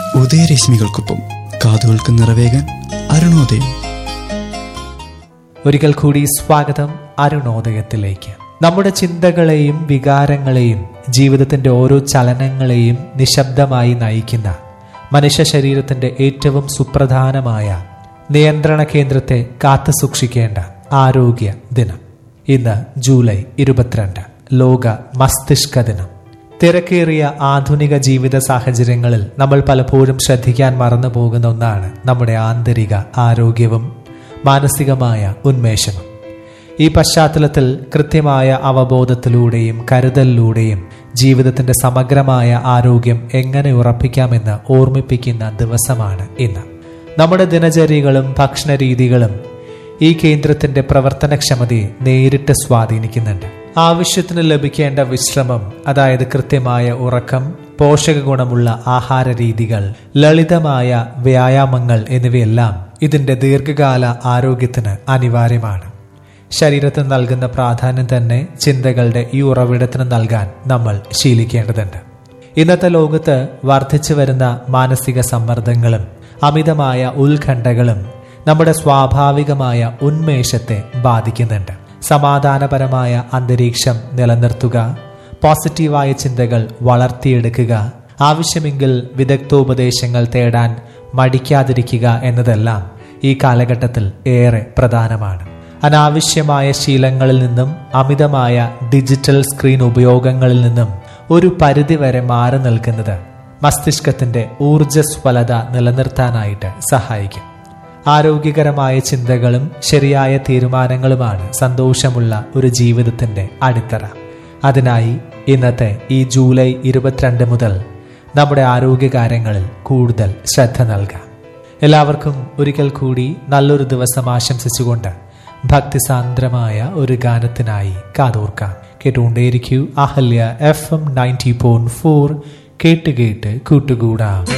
ഉദയരശ്മികൾക്കൊപ്പം കാതുകൾക്ക് നിറവേകാൻ അരുണോദയം ഒരിക്കൽ കൂടി സ്വാഗതം അരുണോദയത്തിലേക്ക് നമ്മുടെ ചിന്തകളെയും വികാരങ്ങളെയും ജീവിതത്തിന്റെ ഓരോ ചലനങ്ങളെയും നിശബ്ദമായി നയിക്കുന്ന മനുഷ്യ ശരീരത്തിന്റെ ഏറ്റവും സുപ്രധാനമായ നിയന്ത്രണ കേന്ദ്രത്തെ കാത്തു സൂക്ഷിക്കേണ്ട ആരോഗ്യ ദിനം ഇന്ന് ജൂലൈ ഇരുപത്തിരണ്ട് ലോക മസ്തിഷ്ക ദിനം തിരക്കേറിയ ആധുനിക ജീവിത സാഹചര്യങ്ങളിൽ നമ്മൾ പലപ്പോഴും ശ്രദ്ധിക്കാൻ മറന്നു പോകുന്ന ഒന്നാണ് നമ്മുടെ ആന്തരിക ആരോഗ്യവും മാനസികമായ ഉന്മേഷവും ഈ പശ്ചാത്തലത്തിൽ കൃത്യമായ അവബോധത്തിലൂടെയും കരുതലിലൂടെയും ജീവിതത്തിന്റെ സമഗ്രമായ ആരോഗ്യം എങ്ങനെ ഉറപ്പിക്കാമെന്ന് ഓർമ്മിപ്പിക്കുന്ന ദിവസമാണ് ഇന്ന് നമ്മുടെ ദിനചര്യകളും ഭക്ഷണ രീതികളും ഈ കേന്ദ്രത്തിന്റെ പ്രവർത്തനക്ഷമതയെ നേരിട്ട് സ്വാധീനിക്കുന്നുണ്ട് ആവശ്യത്തിന് ലഭിക്കേണ്ട വിശ്രമം അതായത് കൃത്യമായ ഉറക്കം പോഷക ഗുണമുള്ള ആഹാര രീതികൾ ലളിതമായ വ്യായാമങ്ങൾ എന്നിവയെല്ലാം ഇതിന്റെ ദീർഘകാല ആരോഗ്യത്തിന് അനിവാര്യമാണ് ശരീരത്തിന് നൽകുന്ന പ്രാധാന്യം തന്നെ ചിന്തകളുടെ ഈ ഉറവിടത്തിന് നൽകാൻ നമ്മൾ ശീലിക്കേണ്ടതുണ്ട് ഇന്നത്തെ ലോകത്ത് വർദ്ധിച്ചു വരുന്ന മാനസിക സമ്മർദ്ദങ്ങളും അമിതമായ ഉത്കണ്ഠകളും നമ്മുടെ സ്വാഭാവികമായ ഉന്മേഷത്തെ ബാധിക്കുന്നുണ്ട് സമാധാനപരമായ അന്തരീക്ഷം നിലനിർത്തുക പോസിറ്റീവായ ചിന്തകൾ വളർത്തിയെടുക്കുക ആവശ്യമെങ്കിൽ വിദഗ്ധോപദേശങ്ങൾ തേടാൻ മടിക്കാതിരിക്കുക എന്നതെല്ലാം ഈ കാലഘട്ടത്തിൽ ഏറെ പ്രധാനമാണ് അനാവശ്യമായ ശീലങ്ങളിൽ നിന്നും അമിതമായ ഡിജിറ്റൽ സ്ക്രീൻ ഉപയോഗങ്ങളിൽ നിന്നും ഒരു പരിധിവരെ മാറി നിൽക്കുന്നത് മസ്തിഷ്കത്തിന്റെ ഊർജ്ജസ്വലത നിലനിർത്താനായിട്ട് സഹായിക്കും ആരോഗ്യകരമായ ചിന്തകളും ശരിയായ തീരുമാനങ്ങളുമാണ് സന്തോഷമുള്ള ഒരു ജീവിതത്തിന്റെ അടിത്തറ അതിനായി ഇന്നത്തെ ഈ ജൂലൈ ഇരുപത്തിരണ്ട് മുതൽ നമ്മുടെ ആരോഗ്യകാര്യങ്ങളിൽ കൂടുതൽ ശ്രദ്ധ നൽകാം എല്ലാവർക്കും ഒരിക്കൽ കൂടി നല്ലൊരു ദിവസം ആശംസിച്ചുകൊണ്ട് ഭക്തിസാന്ദ്രമായ ഒരു ഗാനത്തിനായി കാതോർക്കാം കേട്ടുകൊണ്ടേയിരിക്കൂ Ahalya F M ninety point four കേട്ട് കേട്ട് കൂട്ടുകൂടാം